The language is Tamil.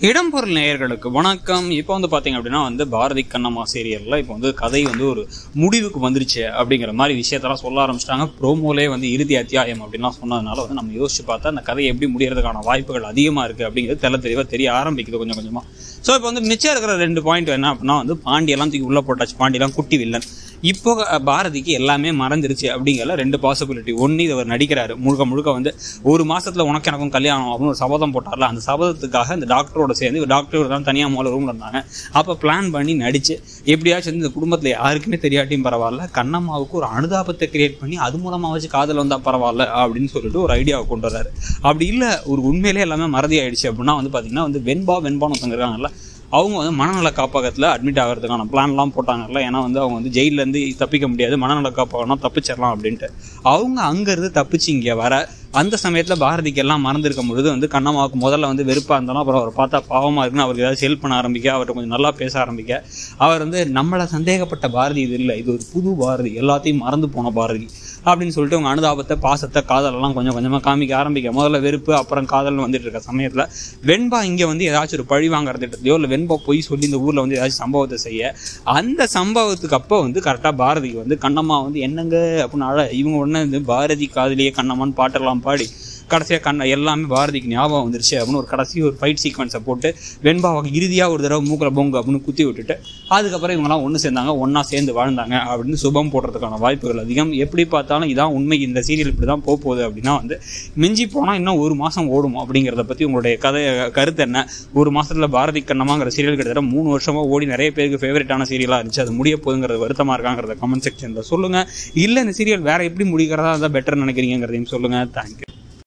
இடம்பொருள் நேயர்களுக்கு வணக்கம் இப்போ வந்து பார்த்தீங்க அப்படின்னா வந்து பாரதி கண்ணம்மா சீரியலில் இப்போ வந்து கதை வந்து ஒரு முடிவுக்கு வந்துருச்சு அப்படிங்கிற மாதிரி விஷயத்தெல்லாம் சொல்ல ஆரம்பிச்சிட்டாங்க ப்ரோமோலே வந்து இறுதி அத்தியாயம் அப்படின்லாம் சொன்னதுனால வந்து நம்ம யோசிச்சு பார்த்தா அந்த கதை எப்படி முடியறதுக்கான வாய்ப்புகள் அதிகமாக இருக்குது அப்படிங்கிறது தெல தெளிவாக தெரிய ஆரம்பிக்குது கொஞ்சம் கொஞ்சமாக ஸோ இப்போ வந்து மிச்சம் இருக்கிற ரெண்டு பாயிண்ட் என்ன அப்படின்னா வந்து பாண்டியெல்லாம் தூக்கி உள்ளே போட்டாச்சு பாண்டியெல்லாம் குட்டி வில்லன் இப்போ அஹ், பாரதிக்கு எல்லாமே மறந்துருச்சு அப்படிங்கிற ரெண்டு பாசிபிலிட்டி ஒன்று இது அவர் நடிக்கிறாரு முழுக்க முழுக்க வந்து ஒரு மாசத்துல உனக்கு எனக்கும் கல்யாணம் அப்படின்னு ஒரு சபதம் போட்டார்ல அந்த சபதத்துக்காக இந்த டாக்டரோட சேர்ந்து இவர் டாக்டர் தான் தனியாக முதல்ல ரூம்ல இருந்தாங்க அப்போ பிளான் பண்ணி நடிச்சு எப்படியாச்சும் வந்து இந்த குடும்பத்தில் யாருக்குமே தெரியாட்டியும் பரவாயில்ல கண்ணம்மாவுக்கு ஒரு அனுதாபத்தை கிரியேட் பண்ணி அது மூலமா வச்சு காதல் வந்தா பரவாயில்ல அப்படின்னு சொல்லிட்டு ஒரு ஐடியாவை கொண்டு வர்றாரு அப்படி இல்லை ஒரு உண்மையிலே எல்லாமே மறதி ஆயிடுச்சு அப்படின்னா வந்து பார்த்தீங்கன்னா வந்து வெண்பா வெண்பான்னு ஒருத்தங்க இருக்காங்கல்ல அவங்க வந்து மனநல காப்பகத்தில் அட்மிட் ஆகிறதுக்கான பிளான்லாம் போட்டாங்கல்ல ஏன்னா வந்து அவங்க வந்து ஜெயிலேருந்து தப்பிக்க முடியாது மனநல காப்பகம்னா தப்பிச்சிடலாம் அப்படின்ட்டு அவங்க அங்கேருந்து தப்பிச்சு இங்கே வர அந்த சமயத்தில் பாரதிக்கு எல்லாம் மறந்துருக்கும் பொழுது வந்து கண்ணம்மாவுக்கு முதல்ல வந்து வெறுப்பாக இருந்தாலும் அப்புறம் அவரை பார்த்தா பாவமாக இருக்குன்னு அவருக்கு ஏதாவது ஹெல்ப் பண்ண ஆரம்பிக்க அவர்கிட்ட கொஞ்சம் நல்லா பேச ஆரம்பிக்க அவர் வந்து நம்மளை சந்தேகப்பட்ட பாரதி இது இல்லை இது ஒரு புது பாரதி எல்லாத்தையும் மறந்து போன பாரதி அப்படின்னு சொல்லிட்டு அவங்க அனுதாபத்தை பாசத்தை காதலெல்லாம் கொஞ்சம் கொஞ்சமாக காமிக்க ஆரம்பிக்க முதல்ல வெறுப்பு அப்புறம் காதல்னு வந்துட்டு இருக்க சமயத்தில் வெண்பா இங்கே வந்து ஏதாச்சும் ஒரு பழி வாங்குற திட்டத்தையோ இல்லை வெண்பா பொய் சொல்லி இந்த ஊரில் வந்து ஏதாச்சும் சம்பவத்தை செய்ய அந்த சம்பவத்துக்கு அப்போ வந்து கரெக்டாக பாரதிக்கு வந்து கண்ணம்மா வந்து என்னங்க அப்படின்னு அழ இவங்க உடனே வந்து பாரதி காதலியே கண்ணம்மான்னு பாட்டெல்லாம் பாடி கடைசியாக கண்ண எல்லாமே பாரதிக்கு ஞாபகம் வந்துருச்சு அப்படின்னு ஒரு கடைசி ஒரு ஃபைட் சீக்வன்ஸை போட்டு வெண்பாவுக்கு இறுதியாக ஒரு தடவை மூக்கில் பொங்கு அப்படின்னு குத்தி விட்டுட்டு அதுக்கப்புறம் இவங்கெல்லாம் ஒன்று சேர்ந்தாங்க ஒன்றா சேர்ந்து வாழ்ந்தாங்க அப்படின்னு சுபம் போடுறதுக்கான வாய்ப்புகள் அதிகம் எப்படி பார்த்தாலும் இதான் உண்மை இந்த சீரியல் இப்படி தான் போக போகுது அப்படின்னா வந்து மிஞ்சி போனால் இன்னும் ஒரு மாதம் ஓடும் அப்படிங்கிறத பற்றி உங்களுடைய கதை கருத்து என்ன ஒரு மாசத்துல பாரதி கண்ணமாங்கிற சீரியல் கிட்டத்தட்ட மூணு வருஷமா ஓடி நிறைய பேருக்கு ஃபேவரட்டான சீரியலாக இருந்துச்சு அது முடிய போகுதுங்கிறது வருத்தமாக இருக்காங்கிறத கமெண்ட் செக்ஷனில் சொல்லுங்கள் இல்லை இந்த சீரியல் வேற எப்படி முடிக்கிறதா இருந்தால் பெட்டர்னு நினைக்கிறீங்கிறதையும் சொல்லுங்கள் தேங்க்யூ